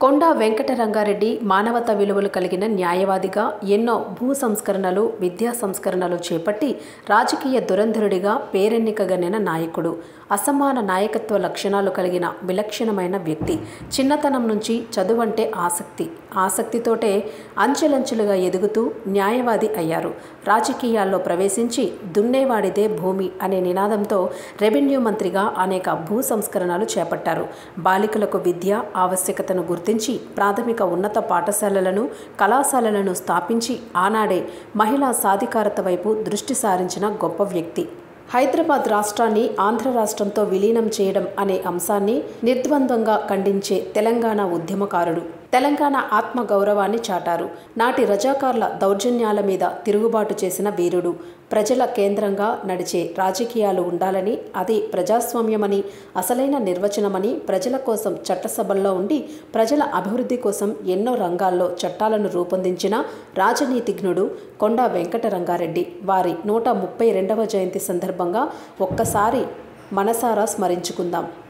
కొండా వెంకటరంగారెడ్డి మానవతా విలువలు కలిగిన న్యాయవాదిగా ఎన్నో భూ సంస్కరణలు విద్యా సంస్కరణలు చేపట్టి రాజకీయ దురంధరుడిగా పేరెన్నికగనిన నాయకుడు అసమాన నాయకత్వ లక్షణాలు కలిగిన విలక్షణమైన వ్యక్తి చిన్నతనం నుంచి చదువంటే ఆసక్తి ఆసక్తితోటే అంచెలంచెలుగా ఎదుగుతూ న్యాయవాది అయ్యారు రాజకీయాల్లో ప్రవేశించి దున్నేవాడిదే భూమి అనే నినాదంతో రెవెన్యూ మంత్రిగా అనేక భూ సంస్కరణలు చేపట్టారు బాలికలకు విద్య ఆవశ్యకతను గుర్తించి ప్రాథమిక ఉన్నత పాఠశాలలను కళాశాలలను స్థాపించి ఆనాడే మహిళా సాధికారత వైపు దృష్టి సారించిన గొప్ప వ్యక్తి హైదరాబాద్ రాష్ట్రాన్ని ఆంధ్ర రాష్ట్రంతో విలీనం చేయడం అనే అంశాన్ని నిర్ద్వంద్వంగా ఖండించే తెలంగాణ ఉద్యమకారుడు తెలంగాణ ఆత్మ గౌరవాన్ని చాటారు నాటి రజాకార్ల దౌర్జన్యాల మీద తిరుగుబాటు చేసిన వీరుడు ప్రజల కేంద్రంగా నడిచే రాజకీయాలు ఉండాలని అది ప్రజాస్వామ్యమని అసలైన నిర్వచనమని ప్రజల కోసం చట్టసభల్లో ఉండి ప్రజల అభివృద్ధి కోసం ఎన్నో రంగాల్లో చట్టాలను రూపొందించిన రాజనీతిజ్ఞుడు కొండా వెంకటరంగారెడ్డి వారి నూట ముప్పై రెండవ జయంతి సందర్భంగా ఒక్కసారి మనసారా స్మరించుకుందాం